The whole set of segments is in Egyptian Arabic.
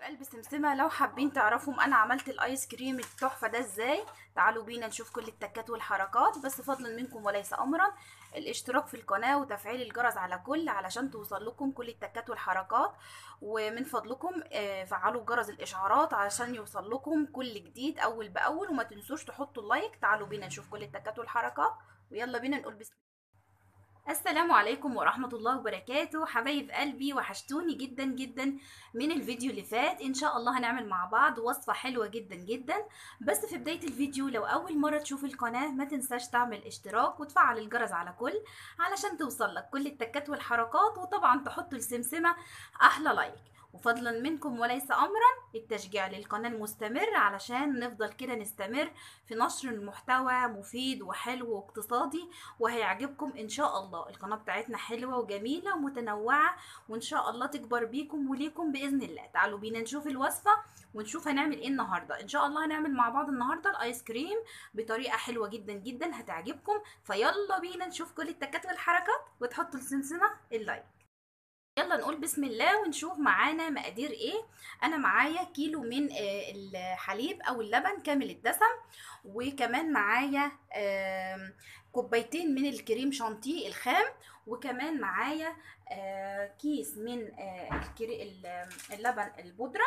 قلب سمسمة لو حابين تعرفوا انا عملت الايس كريم التحفة ده ازاي تعالوا بينا نشوف كل التكات والحركات بس فضلا منكم وليس امرا الاشتراك في القناة وتفعيل الجرس على كل علشان توصل لكم كل التكات والحركات ومن فضلكم آه، فعلوا جرس الاشعارات علشان يوصل لكم كل جديد اول باول وما تنسوش تحطوا اللايك تعالوا بينا نشوف كل التكات والحركات ويلا بينا نقول بسم السلام عليكم ورحمة الله وبركاته حبايب قلبي وحشتوني جدا جدا من الفيديو اللي فات ان شاء الله هنعمل مع بعض وصفة حلوة جدا جدا بس في بداية الفيديو لو اول مرة تشوف القناة ما تنساش تعمل اشتراك وتفعل الجرس على كل علشان توصل لك كل التكات والحركات وطبعا تحطوا السمسمة احلى لايك وفضلا منكم وليس امرا التشجيع للقناه المستمر علشان نفضل كده نستمر في نشر المحتوى مفيد وحلو واقتصادي وهيعجبكم ان شاء الله القناه بتاعتنا حلوه وجميله ومتنوعه وان شاء الله تكبر بيكم وليكم باذن الله تعالوا بينا نشوف الوصفه ونشوف هنعمل ايه النهارده ان شاء الله هنعمل مع بعض النهارده الايس كريم بطريقه حلوه جدا جدا هتعجبكم فيلا بينا نشوف كل التكات والحركات وتحطوا السمسمه اللايك يلا نقول بسم الله ونشوف معانا مقادير ايه انا معايا كيلو من آه، الحليب او اللبن كامل الدسم وكمان معايا آم، كوبايتين من الكريم شانتيه الخام وكمان معايا آه، كيس من آه، الكري- ال- اللبن البودرة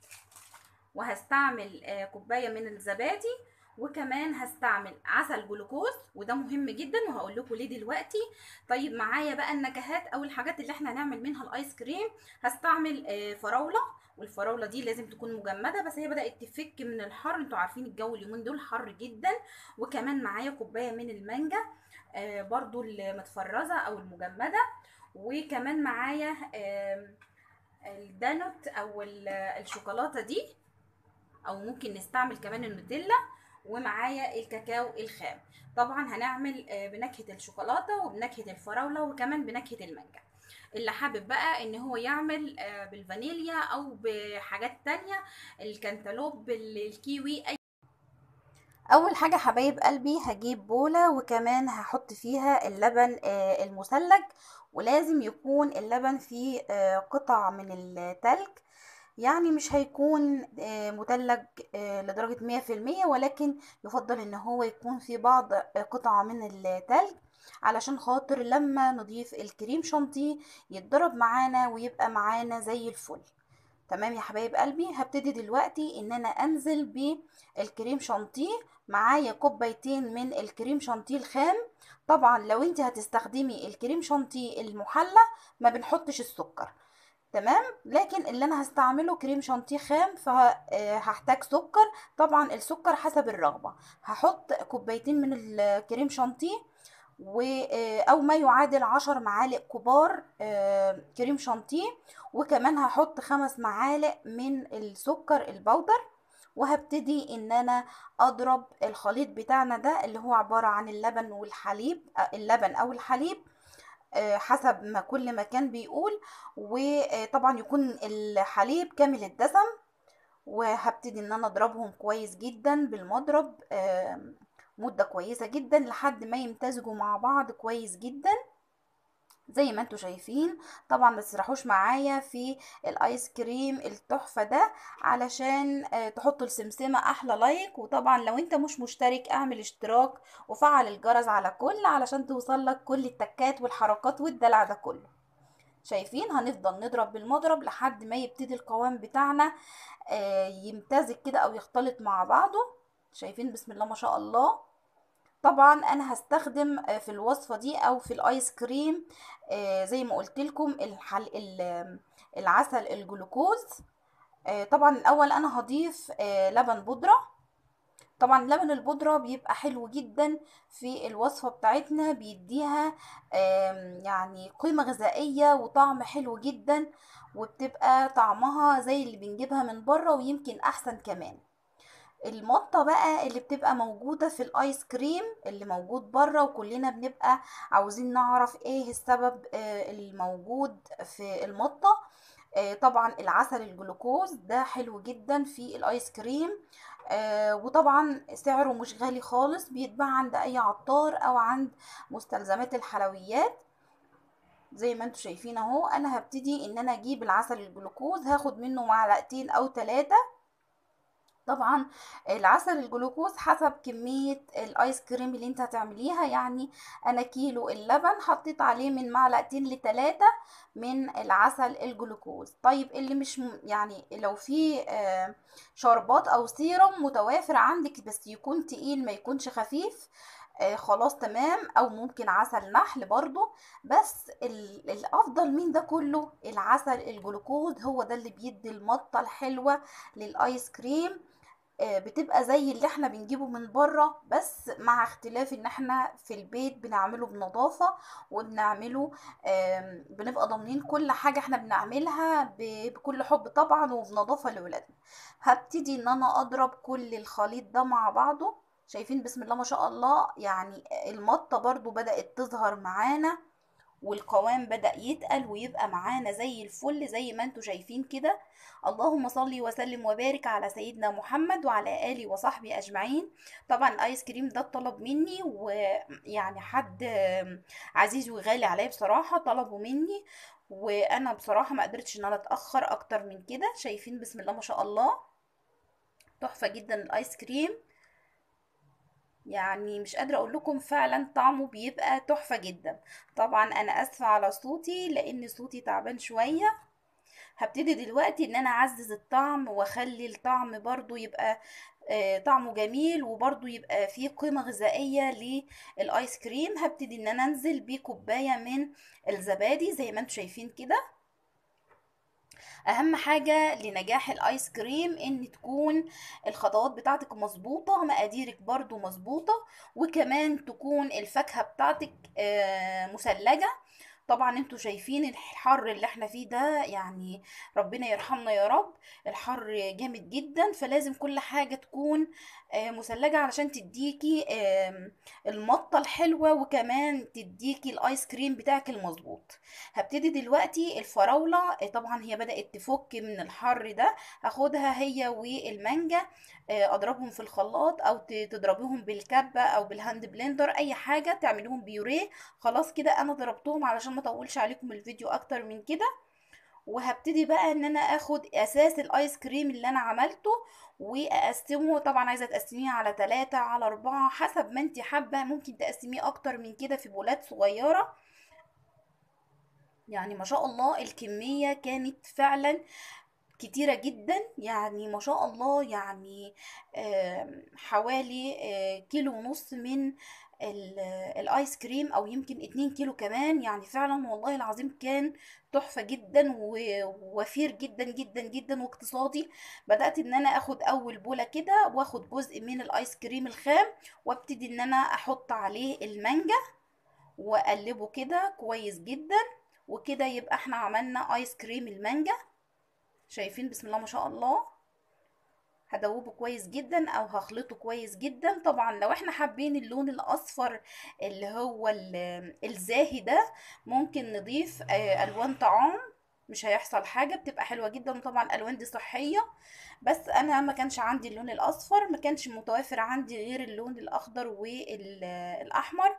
وهستعمل آه، كوباية من الزبادي وكمان هستعمل عسل جلوكوز وده مهم جدا وهقول لكم ليه دلوقتي طيب معايا بقى النكهات او الحاجات اللي احنا هنعمل منها الايس كريم هستعمل آه، فراوله والفراوله دي لازم تكون مجمده بس هي بدات تفك من الحر انتوا عارفين الجو اليومين دول حر جدا وكمان معايا كوبايه من المانجا آه، برضو المتفرزه او المجمده وكمان معايا آم، الدانوت او ال- الشوكولاته دي او ممكن نستعمل كمان النوتيلا ومعايا الكاكاو الخام طبعا هنعمل آه، بنكهة الشوكولاتة وبنكهة الفراولة وكمان بنكهة المانجا اللي حابب بقى ان هو يعمل آه، بالفانيليا او بحاجات تانية الكنتالوب الكيوي اي اول حاجة حبايب قلبي هجيب بولة وكمان هحط فيها اللبن آه، المثلج ولازم يكون اللبن فيه آه، قطع من التلج يعني مش هيكون آه، متلج آه، لدرجة مية في المية ولكن يفضل ان هو يكون في بعض آه، قطع من التلج علشان خاطر لما نضيف الكريم شانتيه يتضرب معانا ويبقى معانا زي الفل تمام يا حبايب قلبي هبتدي دلوقتي ان انا انزل بالكريم شانتيه معايا كوبايتين من الكريم شانتيه الخام طبعا لو انت هتستخدمي الكريم شانتيه المحلى ما بنحطش السكر تمام لكن اللي انا هستعمله كريم شانتيه خام فهحتاج سكر طبعا السكر حسب الرغبة هحط كوبايتين من الكريم شانتيه و آه، او ما يعادل عشر معالق كبار آه، كريم شانتيه وكمان هحط خمس معالق من السكر البودر وهبتدي ان انا اضرب الخليط بتاعنا ده اللي هو عبارة عن اللبن والحليب آه، اللبن او الحليب آه، حسب ما كل مكان بيقول وطبعا يكون الحليب كامل الدسم وهبتدي ان انا اضربهم كويس جدا بالمضرب آم، مدة كويسة جدا لحد ما يمتزجوا مع بعض كويس جدا زي ما انتوا شايفين طبعا ما تسرحوش معايا في الايس كريم التحفة ده علشان آه، تحطوا السمسمة احلى لايك وطبعا لو انت مش مشترك اعمل اشتراك وفعل الجرس على كل علشان توصل لك كل التكات والحركات والدلع ده كله شايفين هنفضل نضرب بالمضرب لحد ما يبتدي القوام بتاعنا آه، يمتزج كده او يختلط مع بعضه شايفين بسم الله ما شاء الله طبعا انا هستخدم آه، في الوصفة دي او في الايس كريم آه، زي ما قلت لكم الحل... ال- العسل الجلوكوز آه، طبعا الاول انا هضيف آه، لبن بودرة طبعا لبن البودرة بيبقى حلو جدا في الوصفة بتاعتنا بيديها آم، يعني قيمة غذائية وطعم حلو جدا وبتبقى طعمها زي اللي بنجيبها من بره ويمكن احسن كمان المطة بقى اللي بتبقى موجودة في الايس كريم اللي موجود بره وكلنا بنبقى عاوزين نعرف ايه السبب آه، الموجود في المطة آه، طبعا العسل الجلوكوز ده حلو جدا في الايس كريم آه، وطبعا سعره مش غالي خالص بيتباع عند اي عطار او عند مستلزمات الحلويات زي ما انتم شايفين اهو انا هبتدي ان انا اجيب العسل الجلوكوز هاخد منه معلقتين او ثلاثة طبعا العسل الجلوكوز حسب كمية الايس كريم اللي انت هتعمليها يعني انا كيلو اللبن حطيت عليه من معلقتين لتلاتة من العسل الجلوكوز طيب اللي مش م... يعني لو في آه شربات او سيرم متوافر عندك بس يكون تقيل ما يكونش خفيف آه خلاص تمام او ممكن عسل نحل برضو بس الافضل من ده كله العسل الجلوكوز هو ده اللي بيدي المطة الحلوة للايس كريم بتبقى زي اللي احنا بنجيبه من بره بس مع اختلاف ان احنا في البيت بنعمله بنظافة وبنعمله بنبقى ضامنين كل حاجة احنا بنعملها بكل حب طبعا وبنظافة لولادنا هبتدي ان انا اضرب كل الخليط ده مع بعضه شايفين بسم الله ما شاء الله يعني المطة برضو بدأت تظهر معانا والقوام بدأ يتقل ويبقى معانا زي الفل زي ما انتوا شايفين كده اللهم صل وسلم وبارك على سيدنا محمد وعلى آله وصحبه أجمعين طبعا الآيس كريم ده طلب مني ويعني حد عزيز وغالي عليا بصراحة طلبه مني وأنا بصراحة ما قدرتش إن أنا أتأخر أكتر من كده شايفين بسم الله ما شاء الله تحفة جدا الآيس كريم يعني مش قادرة اقول لكم فعلا طعمه بيبقى تحفة جدا طبعا انا اسفة على صوتي لان صوتي تعبان شوية هبتدي دلوقتي ان انا اعزز الطعم واخلي الطعم برضو يبقى آه طعمه جميل وبرضو يبقى فيه قيمة غذائية للايس كريم هبتدي ان انا انزل بكوباية من الزبادي زي ما انتم شايفين كده اهم حاجة لنجاح الايس كريم ان تكون الخطوات بتاعتك مظبوطة مقاديرك برضو مظبوطة وكمان تكون الفاكهة بتاعتك مثلجة طبعا انتوا شايفين الحر اللي احنا فيه ده يعني ربنا يرحمنا يا رب الحر جامد جدا فلازم كل حاجة تكون مثلجة علشان تديكي المطة الحلوة وكمان تديكي الايس كريم بتاعك المظبوط هبتدي دلوقتي الفراولة طبعا هي بدأت تفك من الحر ده هاخدها هي والمانجا اضربهم في الخلاط او تضربيهم بالكبة او بالهاند بلندر اي حاجة تعملوهم بيوريه خلاص كده انا ضربتهم علشان ما اطولش عليكم الفيديو اكتر من كده وهبتدي بقى ان انا اخد اساس الايس كريم اللي انا عملته واقسمه طبعا عايزه تقسميه على تلاتة على اربعة حسب ما انت حابه ممكن تقسميه اكتر من كده في بولات صغيره يعني ما شاء الله الكميه كانت فعلا كتيرة جدا يعني ما شاء الله يعني حوالي كيلو ونص من الايس كريم او يمكن اتنين كيلو كمان يعني فعلا والله العظيم كان تحفة جدا ووفير جدا جدا جدا واقتصادي بدأت ان انا اخد اول بولة كده واخد جزء من الايس كريم الخام وابتدي ان انا احط عليه المانجا واقلبه كده كويس جدا وكده يبقى احنا عملنا ايس كريم المانجا شايفين بسم الله ما شاء الله هدوبه كويس جدا او هخلطه كويس جدا طبعا لو احنا حابين اللون الاصفر اللي هو الزاهي ده ممكن نضيف الوان طعام مش هيحصل حاجة بتبقى حلوة جدا وطبعا الالوان دي صحية بس انا ما كانش عندي اللون الاصفر ما كانش متوافر عندي غير اللون الاخضر والاحمر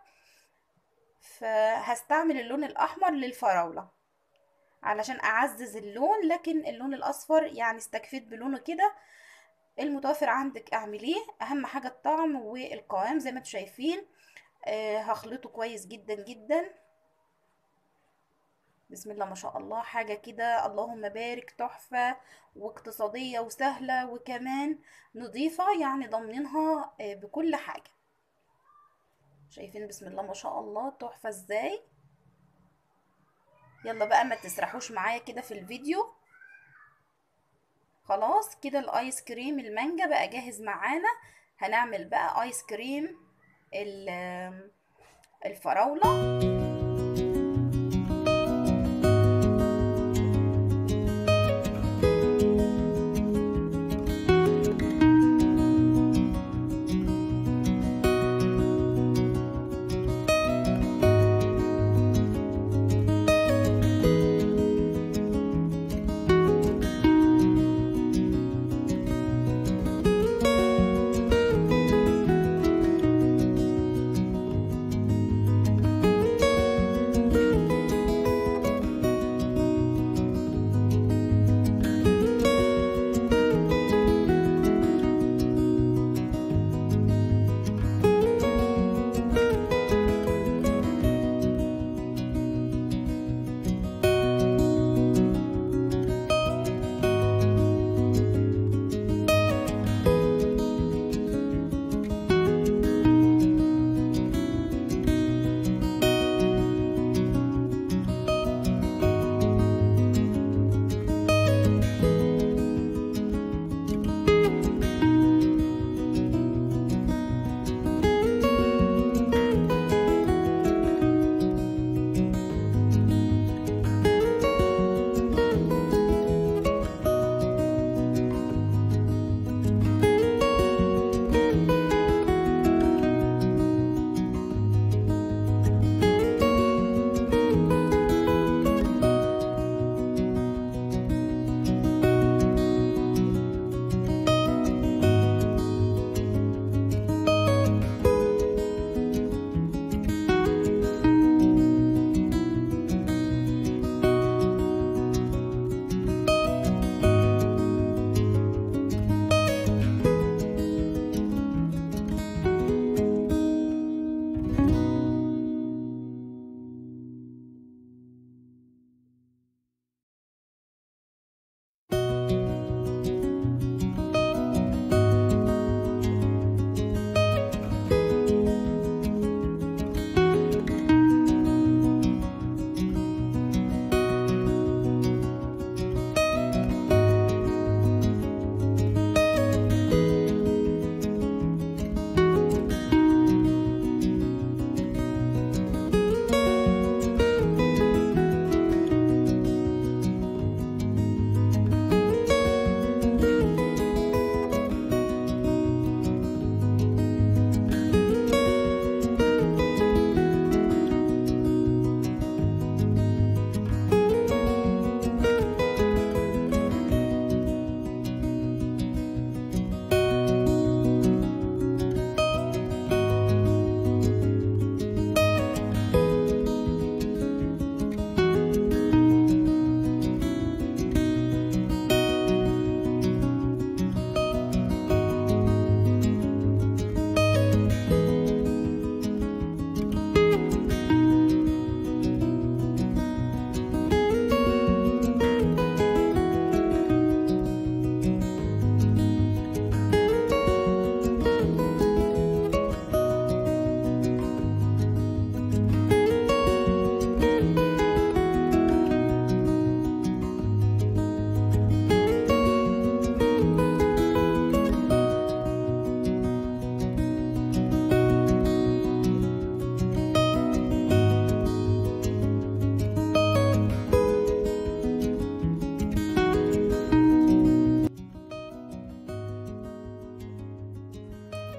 فهستعمل اللون الاحمر للفراولة علشان اعزز اللون لكن اللون الاصفر يعني استكفيت بلونه كده المتوفر عندك اعمليه اهم حاجه الطعم والقوام زي ما انتم شايفين آه هخلطه كويس جدا جدا بسم الله ما شاء الله حاجه كده اللهم بارك تحفه واقتصاديه وسهله وكمان نظيفه يعني ضامنينها آه بكل حاجه شايفين بسم الله ما شاء الله تحفه ازاي يلا بقى ما تسرحوش معايا كده في الفيديو خلاص كده الايس كريم المانجا بقى جاهز معانا هنعمل بقى ايس كريم الفراولة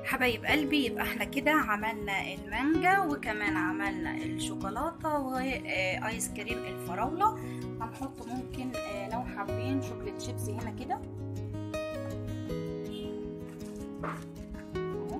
حبايب قلبي يبقى احنا كده عملنا المانجا وكمان عملنا الشوكولاتة وايس كريم الفراولة هنحط ممكن آه، لو حابين شوكليت شيبسي هنا كده أهو.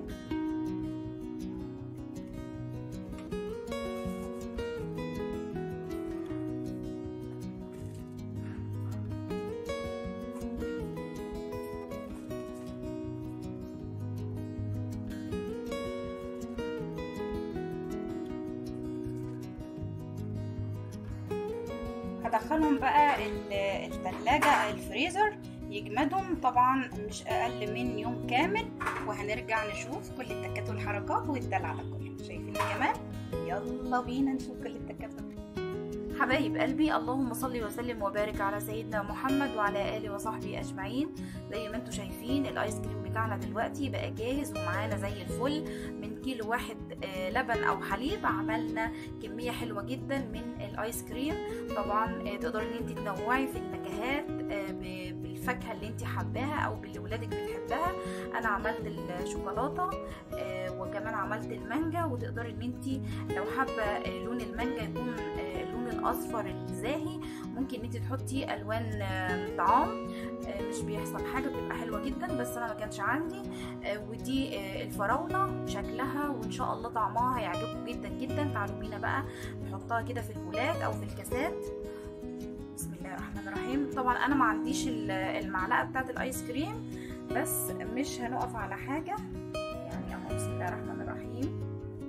هدخلهم بقى ال- التلاجة الفريزر يجمدهم طبعا مش اقل من يوم كامل وهنرجع نشوف كل التكات والحركات والدلع ده كله شايفين الجمال يلا بينا نشوف كل التكات والحركات. حبايب قلبي اللهم صل وسلم وبارك على سيدنا محمد وعلى اله وصحبه اجمعين زي ما انتم شايفين الايس كريم بتاعنا دلوقتي بقى جاهز ومعانا زي الفل من كيلو واحد آه، لبن او حليب عملنا كميه حلوه جدا من الايس كريم طبعا آه، تقدري ان انت تنوعي في النكهات آه، ب- بالفاكهه اللي انت حباها او باللي ولادك بتحبها انا عملت الشوكولاته آه، وكمان عملت المانجا وتقدري ان انت لو حابه آه، لون المانجا يكون آه، اللون الاصفر الزاهي ممكن ان انت تحطي الوان آه، طعام آه، مش بيحصل حاجه بتبقى حلوه جدا بس انا ما كانش عندي آه، ودي آه، الفراوله شكلها وان شاء الله طعمها هيعجبكم جدا جدا تعالوا بينا بقى نحطها كده في البولات او في الكاسات بسم الله الرحمن الرحيم طبعا انا ما عنديش ال- المعلقه بتاعه الايس كريم بس مش هنقف على حاجه يعني اهو بسم الله الرحمن الرحيم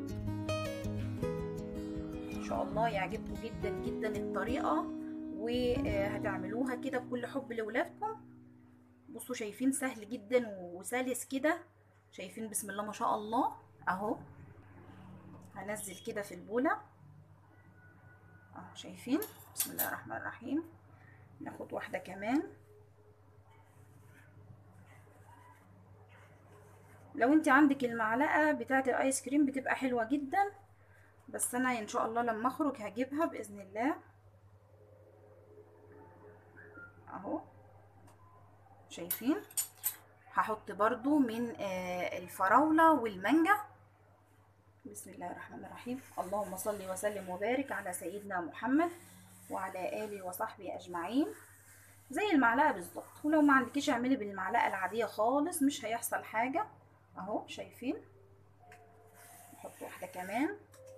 ان شاء الله يعجبكم جدا جدا الطريقه وهتعملوها كده بكل حب لاولادكم بصوا شايفين سهل جدا وسلس كده شايفين بسم الله ما شاء الله اهو هنزل كده في البوله اهو شايفين بسم الله الرحمن الرحيم ناخد واحده كمان لو انت عندك المعلقه بتاعه الايس كريم بتبقى حلوه جدا بس انا ان شاء الله لما اخرج هجيبها باذن الله اهو شايفين هحط برضو من آه، الفراولة والمانجا بسم الله الرحمن الرحيم اللهم صل وسلم وبارك على سيدنا محمد وعلى آله وصحبه أجمعين زي المعلقة بالظبط ولو ما عندكيش اعملي بالمعلقة العادية خالص مش هيحصل حاجة اهو شايفين نحط واحدة كمان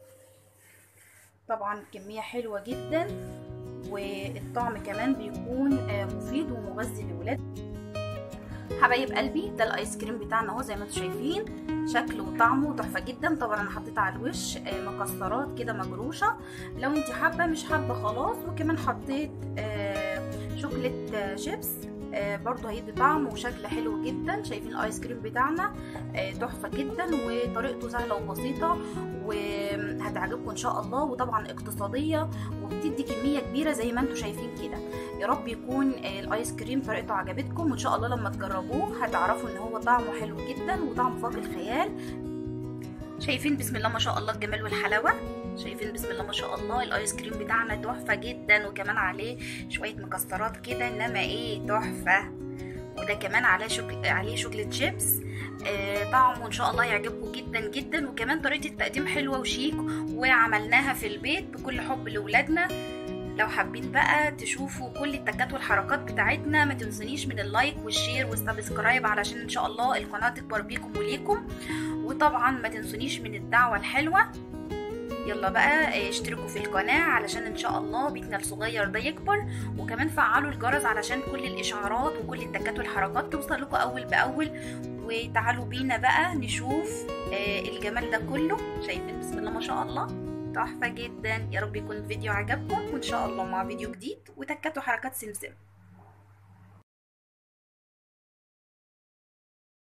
طبعا كمية حلوة جدا والطعم كمان بيكون آه، مفيد ومغذي للولاد حبايب قلبي ده الايس كريم بتاعنا اهو زي ما انتم شايفين شكله وطعمه تحفه جدا طبعا انا حطيت على الوش آه، مكسرات كده مجروشه لو انت حابه مش حابه خلاص وكمان حطيت آه، شوكليت آه، شيبس آه، برضو هيدي طعم وشكل حلو جدا شايفين الايس كريم بتاعنا آه، تحفه جدا وطريقته سهله وبسيطه وهتعجبكم ان شاء الله وطبعا اقتصاديه وبتدي كميه كبيره زي ما انتم شايفين كده يا رب يكون آه، الايس كريم طريقته عجبتكم وان شاء الله لما تجربوه هتعرفوا ان هو طعمه حلو جدا وطعمه فوق الخيال شايفين بسم الله ما شاء الله الجمال والحلاوه شايفين بسم الله ما شاء الله الايس كريم بتاعنا تحفه جدا وكمان عليه شويه مكسرات كده انما ايه تحفه وده كمان عليه شوك... عليه شوكليت شيبس آه طعمه ان شاء الله يعجبكم جدا جدا وكمان طريقه التقديم حلوه وشيك وعملناها في البيت بكل حب لاولادنا لو حابين بقى تشوفوا كل التكات والحركات بتاعتنا ما تنسونيش من اللايك والشير والسبسكرايب علشان ان شاء الله القناه تكبر بيكم وليكم وطبعا ما تنسونيش من الدعوه الحلوه يلا بقى اشتركوا في القناة علشان ان شاء الله بيتنا الصغير ده يكبر وكمان فعلوا الجرس علشان كل الاشعارات وكل التكات والحركات توصل لكم اول باول وتعالوا بينا بقى نشوف آه، الجمال ده كله شايفين بسم الله ما شاء الله تحفة جدا يا رب يكون الفيديو عجبكم وان شاء الله مع فيديو جديد وتكات وحركات سمسم